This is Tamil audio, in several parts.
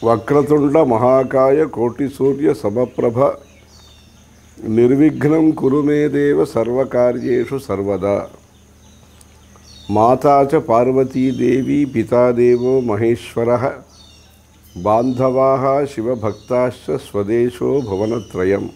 வக்ரதுண்ட மகாகாய கோட்டி சூரிய சமப்பிரப நிர்விக்னம் குருமே தேவ சர்வகாரியேஷு சர்வதா மாதா ச பார்வதி தேவி பிதா தேவோ மகேஸ்வரः பாந்தவாः சிவபக்தாश्च ஸ்வதேசோ புவனத்ரயம்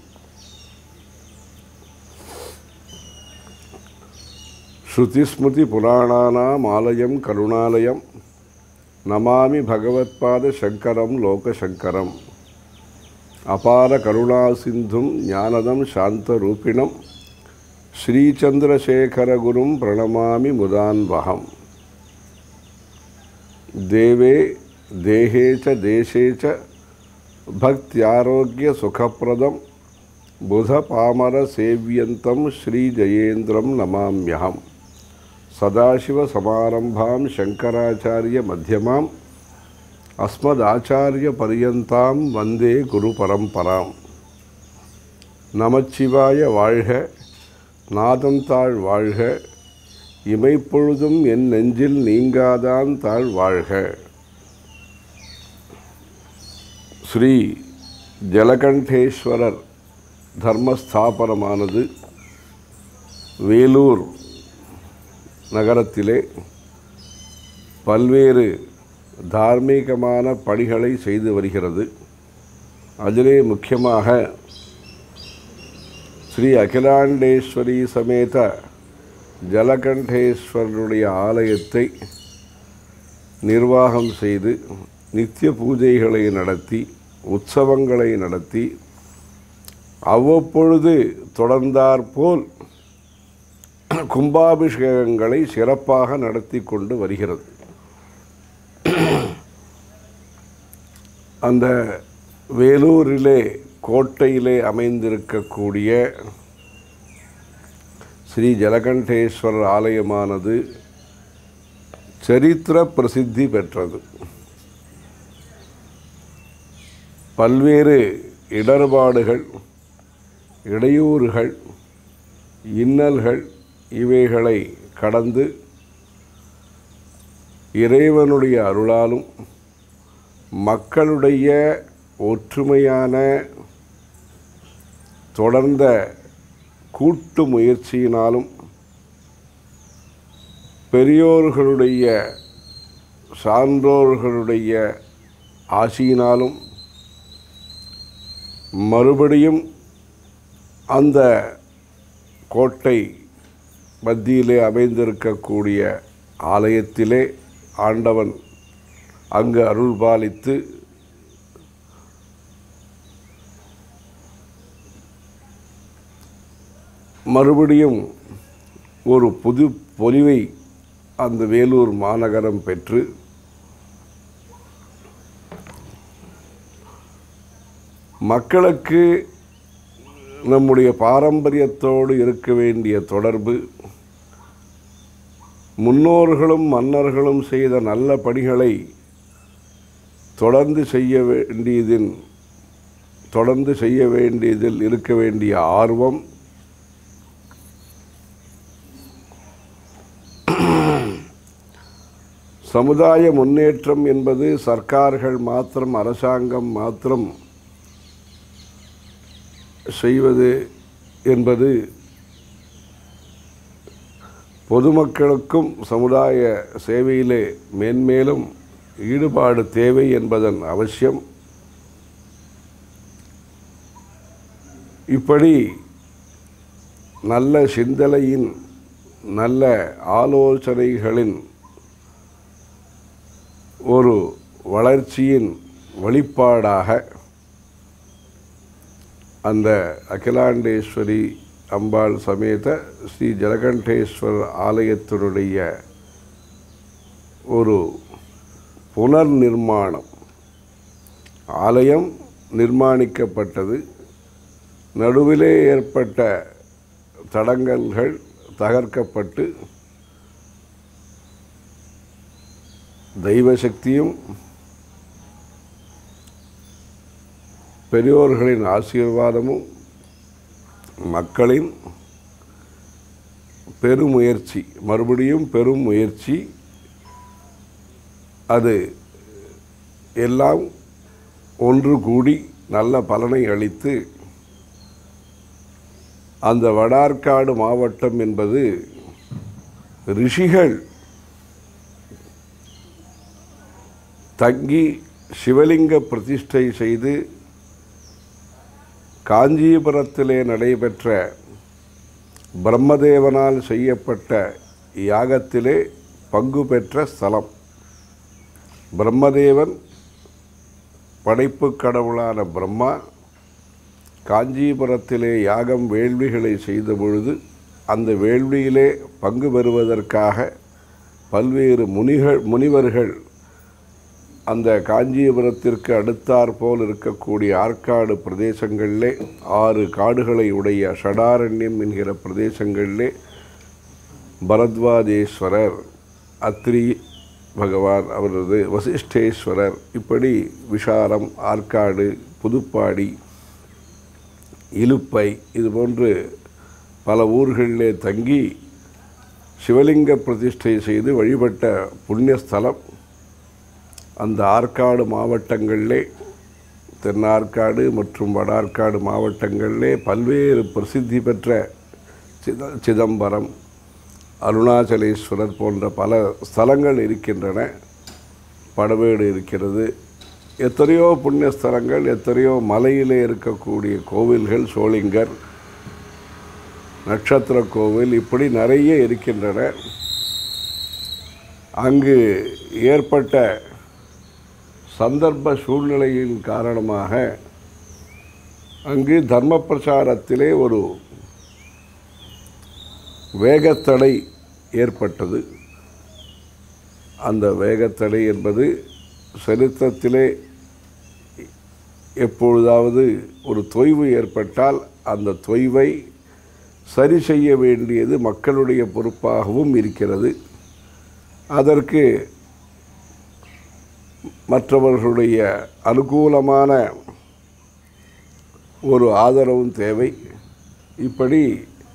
ஸ்ருதிஸ்மிருதிபுராணானாम् ஆலயம் கருணாலயம் நமாமி பகவத்பாத சங்கரம் லோகசங்கரம் அபார கருணாசிந்தும் ஞானதம் சாந்தரூபிணம் ஸ்ரீச்சந்திரசேகரகுரும் பிரணமாமி முதான்வகம் தேவே தேகே ச தேசே ச பக்தியாரோக்கிய சுகப்பிரதம் புத பாமர சேவியந்தம் ஸ்ரீ ஜெயேந்திரம் நமாம்யகம் சதாசிவசமாரம்பாம் சங்கராச்சாரிய மத்தியமாம் அஸ்மதாச்சாரியபரியந்தாம் வந்தே குரு பரம்பராம் நமச்சிவாய வாழ்க நாதந்தாள் வாழ்க இமைப்பொழுதும் என் நெஞ்சில் நீங்காதான் தாழ் வாழ்க ஸ்ரீ ஜலகண்டேஸ்வரர் தர்மஸ்தாபனமானது வேலூர் நகரத்திலே பல்வேறு தார்மீகமான பணிகளை செய்து வருகிறது அதிலே முக்கியமாக ஸ்ரீ அகிலாண்டேஸ்வரி சமேத ஜலகண்டேஸ்வரனுடைய ஆலயத்தை நிர்வாகம் செய்து நித்திய பூஜைகளை நடத்தி உற்சவங்களை நடத்தி அவ்வப்பொழுது தொடர்ந்தாற்போல் கும்பாபிஷேகங்களை சிறப்பாக நடத்தி கொண்டு வருகிறது அந்த வேலூரிலே கோட்டையிலே அமைந்திருக்கக்கூடிய ஸ்ரீ ஜலகண்டேஸ்வரர் ஆலயமானது சரித்திர பிரசித்தி பெற்றது பல்வேறு இடர்பாடுகள் இடையூறுகள் இன்னல்கள் இவைகளை கடந்து இறைவனுடைய அருளாலும் மக்களுடைய ஒற்றுமையான தொடர்ந்த கூட்டு முயற்சியினாலும் பெரியோர்களுடைய சான்றோர்களுடைய ஆசியினாலும் மறுபடியும் அந்த கோட்டை மத்தியிலே அமைந்திருக்கக்கூடிய ஆலயத்திலே ஆண்டவன் அங்கு அருள் பாலித்து மறுபடியும் ஒரு புது பொலிவை அந்த வேலூர் மாநகரம் பெற்று மக்களுக்கு நம்முடைய பாரம்பரியத்தோடு இருக்க வேண்டிய தொடர்பு முன்னோர்களும் மன்னர்களும் செய்த நல்ல பணிகளை தொடர்ந்து செய்ய வேண்டியதின் தொடர்ந்து செய்ய வேண்டியதில் இருக்க வேண்டிய ஆர்வம் சமுதாய முன்னேற்றம் என்பது சர்க்கார்கள் மாத்திரம் அரசாங்கம் மாத்திரம் செய்வது என்பது பொதுமக்களுக்கும் சமுதாய சேவையிலே மேன்மேலும் ஈடுபாடு தேவை என்பதன் அவசியம் இப்படி நல்ல சிந்தனையின் நல்ல ஆலோசனைகளின் ஒரு வளர்ச்சியின் வெளிப்பாடாக அந்த அகிலாண்டேஸ்வரி அம்பாள் சமேத ஸ்ரீ ஜலகண்டேஸ்வரர் ஆலயத்தினுடைய ஒரு புனர் நிர்மாணம் ஆலயம் நிர்மாணிக்கப்பட்டது நடுவிலே ஏற்பட்ட தடங்கல்கள் தகர்க்கப்பட்டு தெய்வ சக்தியும் பெரியோர்களின் ஆசீர்வாதமும் மக்களின் பெருமுயற்சி மறுபடியும் பெரும் முயற்சி அது எல்லாம் ஒன்று கூடி நல்ல பலனை அளித்து அந்த வடார்காடு மாவட்டம் என்பது ரிஷிகள் தங்கி சிவலிங்க பிரதிஷ்டை செய்து காஞ்சிபுரத்திலே நடைபெற்ற பிரம்மதேவனால் செய்யப்பட்ட யாகத்திலே பங்கு பெற்ற ஸ்தலம் பிரம்மதேவன் படைப்பு கடவுளான பிரம்மா காஞ்சிபுரத்திலே யாகம் வேள்விகளை செய்த பொழுது அந்த வேள்வியிலே பங்கு பெறுவதற்காக பல்வேறு முனிகள் முனிவர்கள் அந்த காஞ்சிபுரத்திற்கு அடுத்தாற்போல் இருக்கக்கூடிய ஆற்காடு பிரதேசங்களிலே ஆறு காடுகளை உடைய ஷடாரண்யம் என்கிற பிரதேசங்களிலே பரத்வாஜேஸ்வரர் அத்ரி பகவான் அவரது வசிஷ்டேஸ்வரர் இப்படி விஷாலம் ஆற்காடு புதுப்பாடி இலுப்பை இது போன்று பல ஊர்களிலே தங்கி சிவலிங்க பிரதிஷ்டை செய்து வழிபட்ட புண்ணியஸ்தலம் அந்த ஆற்காடு மாவட்டங்களிலே தென்னார்காடு மற்றும் வடார்காடு மாவட்டங்களிலே பல்வேறு பிரசித்தி பெற்ற சித சிதம்பரம் அருணாச்சலேஸ்வரர் போன்ற பல ஸ்தலங்கள் இருக்கின்றன படவேடு இருக்கிறது எத்தனையோ புண்ணிய ஸ்தலங்கள் எத்தனையோ மலையிலே இருக்கக்கூடிய கோவில்கள் சோளிங்கர் நட்சத்திர கோவில் இப்படி நிறைய இருக்கின்றன அங்கு ஏற்பட்ட சந்தர்ப்ப சூழ்நிலையின் காரணமாக அங்கு தர்ம பிரச்சாரத்திலே ஒரு வேகத்தடை ஏற்பட்டது அந்த வேகத்தடை என்பது சரித்திரத்திலே எப்பொழுதாவது ஒரு தொய்வு ஏற்பட்டால் அந்த தொய்வை சரி செய்ய வேண்டியது மக்களுடைய பொறுப்பாகவும் இருக்கிறது அதற்கு மற்றவர்களுடைய அனுகூலமான ஒரு ஆதரவும் தேவை இப்படி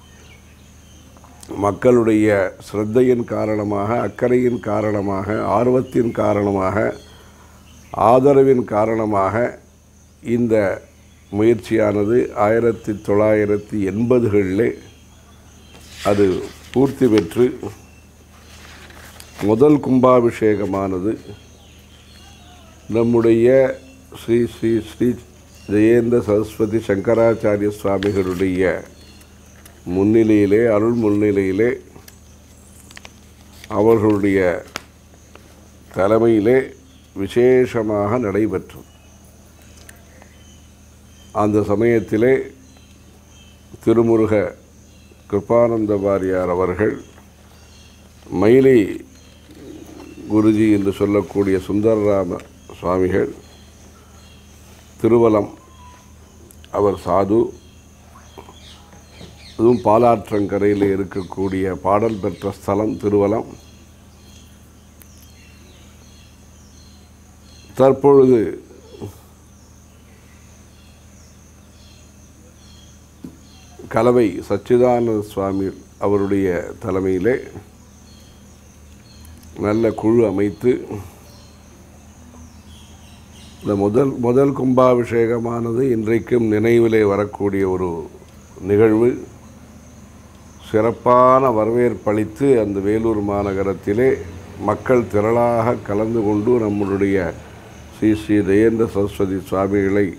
மக்களுடைய ஸ்ரத்தையின் காரணமாக அக்கறையின் காரணமாக ஆர்வத்தின் காரணமாக ஆதரவின் காரணமாக இந்த முயற்சியானது ஆயிரத்தி தொள்ளாயிரத்தி எண்பதுகளிலே அது பூர்த்தி பெற்று முதல் கும்பாபிஷேகமானது நம்முடைய ஸ்ரீ ஸ்ரீ ஸ்ரீ ஜெயேந்திர சரஸ்வதி சங்கராச்சாரிய சுவாமிகளுடைய முன்னிலையிலே அருள் முன்னிலையிலே அவர்களுடைய தலைமையிலே விசேஷமாக நடைபெற்றது அந்த சமயத்திலே திருமுருக கிருபானந்த வாரியார் அவர்கள் மயிலை குருஜி என்று சொல்லக்கூடிய சுந்தரராம சுவாமிகள் திருவலம் அவர் சாது அதுவும் பாலாற்றங்கரையில் இருக்கக்கூடிய பாடல் பெற்ற ஸ்தலம் திருவலம் தற்பொழுது கலவை சச்சிதானந்த சுவாமி அவருடைய தலைமையிலே நல்ல குழு அமைத்து இந்த முதல் முதல் கும்பாபிஷேகமானது இன்றைக்கும் நினைவிலே வரக்கூடிய ஒரு நிகழ்வு சிறப்பான வரவேற்பளித்து அந்த வேலூர் மாநகரத்திலே மக்கள் திரளாக கலந்து கொண்டு நம்மளுடைய ஸ்ரீ ஸ்ரீ ஜெயேந்திர சரஸ்வதி சுவாமிகளை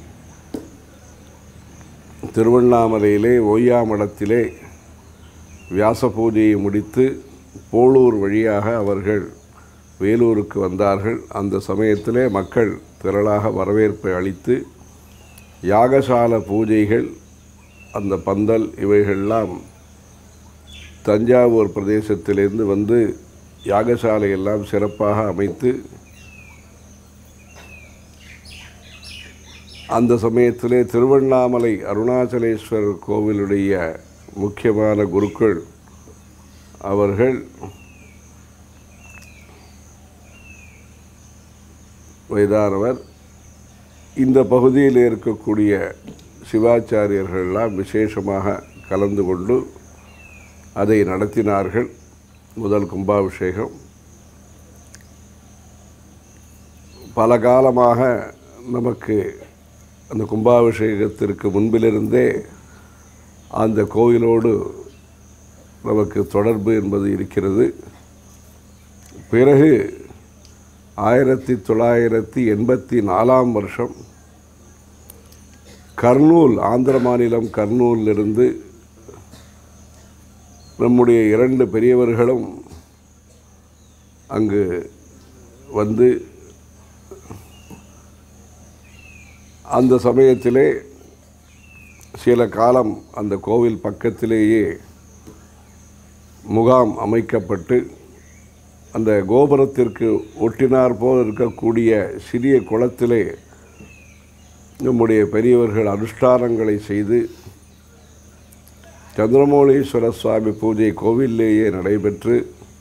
திருவண்ணாமலையிலே ஓய்யாமடத்திலே வியாச பூஜையை முடித்து போலூர் வழியாக அவர்கள் வேலூருக்கு வந்தார்கள் அந்த சமயத்திலே மக்கள் திரளாக வரவேற்பை அளித்து யாகசால பூஜைகள் அந்த பந்தல் இவைகள்லாம் தஞ்சாவூர் பிரதேசத்திலிருந்து வந்து யாகசாலை எல்லாம் சிறப்பாக அமைத்து அந்த சமயத்திலே திருவண்ணாமலை அருணாச்சலேஸ்வரர் கோவிலுடைய முக்கியமான குருக்கள் அவர்கள் வயதானவர் இந்த பகுதியில் இருக்கக்கூடிய சிவாச்சாரியர்கள்லாம் விசேஷமாக கலந்து கொண்டு அதை நடத்தினார்கள் முதல் கும்பாபிஷேகம் பல காலமாக நமக்கு அந்த கும்பாபிஷேகத்திற்கு முன்பிலிருந்தே அந்த கோயிலோடு நமக்கு தொடர்பு என்பது இருக்கிறது பிறகு ஆயிரத்தி தொள்ளாயிரத்தி எண்பத்தி நாலாம் வருஷம் கர்னூல் ஆந்திர மாநிலம் கர்னூலிலிருந்து நம்முடைய இரண்டு பெரியவர்களும் அங்கு வந்து அந்த சமயத்திலே சில காலம் அந்த கோவில் பக்கத்திலேயே முகாம் அமைக்கப்பட்டு அந்த கோபுரத்திற்கு ஒட்டினார் போல் இருக்கக்கூடிய சிறிய குளத்திலே நம்முடைய பெரியவர்கள் அனுஷ்டானங்களை செய்து சந்திரமௌலீஸ்வர சுவாமி பூஜை கோவிலேயே நடைபெற்று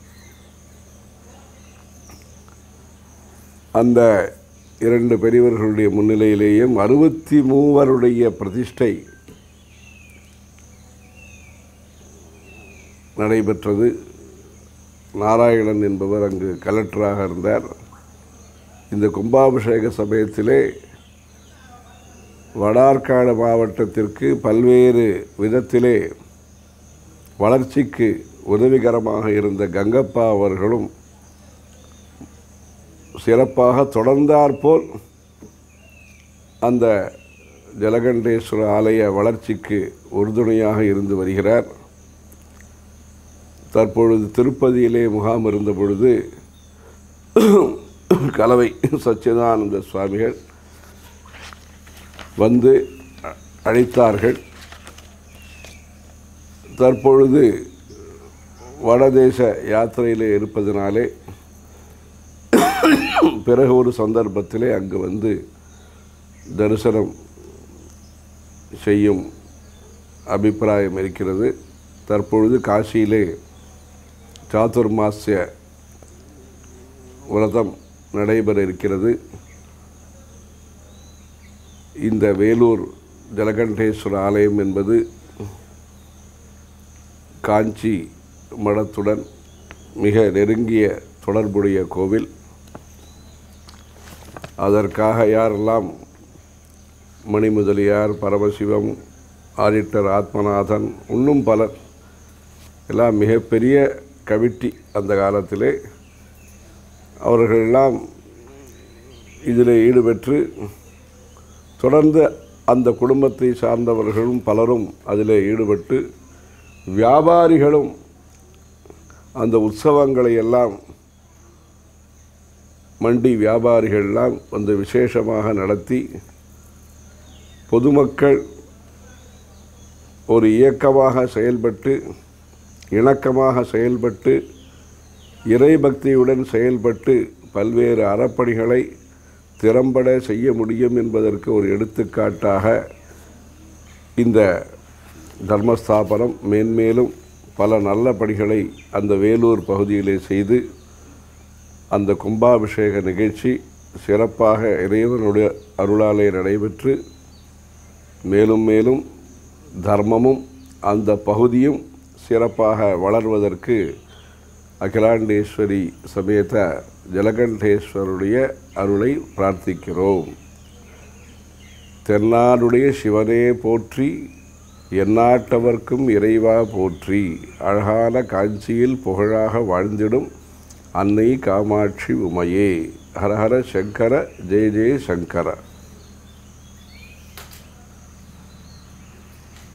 அந்த இரண்டு பெரியவர்களுடைய முன்னிலையிலேயும் அறுபத்தி மூவருடைய பிரதிஷ்டை நடைபெற்றது நாராயணன் என்பவர் அங்கு கலெக்டராக இருந்தார் இந்த கும்பாபிஷேக சமயத்திலே வடார்காடு மாவட்டத்திற்கு பல்வேறு விதத்திலே வளர்ச்சிக்கு உதவிகரமாக இருந்த கங்கப்பா அவர்களும் சிறப்பாக தொடர்ந்தாற்போல் அந்த ஜலகண்டேஸ்வர ஆலய வளர்ச்சிக்கு உறுதுணையாக இருந்து வருகிறார் தற்பொழுது திருப்பதியிலே முகாம் இருந்த பொழுது கலவை சச்சிதானந்த சுவாமிகள் வந்து அ- அழைத்தார்கள் தற்பொழுது வடதேச யாத்திரையிலே இருப்பதனாலே பிறகு ஒரு சந்தர்ப்பத்திலே அங்கு வந்து தரிசனம் செய்யும் அபிப்பிராயம் இருக்கிறது தற்பொழுது காசியிலே சாதுர்மாசிய விரதம் நடைபெற இருக்கிறது இந்த வேலூர் ஜலகண்டேஸ்வர ஆலயம் என்பது காஞ்சி மடத்துடன் மிக நெருங்கிய தொடர்புடைய கோவில் அதற்காக யாரெல்லாம் மணி முதலியார் பரமசிவம் ஆடிட்டர் ஆத்மநாதன் இன்னும் பலர் எல்லாம் மிகப்பெரிய கமிட்டி அந்த காலத்திலே அவர்களெல்லாம் இதில் ஈடுபெற்று தொடர்ந்து அந்த குடும்பத்தை சார்ந்தவர்களும் பலரும் அதில் ஈடுபட்டு வியாபாரிகளும் அந்த உற்சவங்களை எல்லாம் மண்டி வியாபாரிகள்லாம் வந்து விசேஷமாக நடத்தி பொதுமக்கள் ஒரு இயக்கமாக செயல்பட்டு இணக்கமாக செயல்பட்டு இறைபக்தியுடன் செயல்பட்டு பல்வேறு அறப்பணிகளை திறம்பட செய்ய முடியும் என்பதற்கு ஒரு எடுத்துக்காட்டாக இந்த தர்மஸ்தாபனம் மேன்மேலும் பல நல்ல பணிகளை அந்த வேலூர் பகுதியிலே செய்து அந்த கும்பாபிஷேக நிகழ்ச்சி சிறப்பாக இறைவனுடைய அருளாலே நடைபெற்று மேலும் மேலும் தர்மமும் அந்த பகுதியும் சிறப்பாக வளர்வதற்கு அகிலாண்டேஸ்வரி சமேத ஜலகண்டேஸ்வருடைய அருளை பிரார்த்திக்கிறோம் தென்னாடுடைய சிவனே போற்றி எந்நாட்டவர்க்கும் இறைவா போற்றி அழகான காஞ்சியில் புகழாக வாழ்ந்திடும் அன்னை காமாட்சி உமையே ஹரஹர சங்கர ஜெய ஜெய சங்கர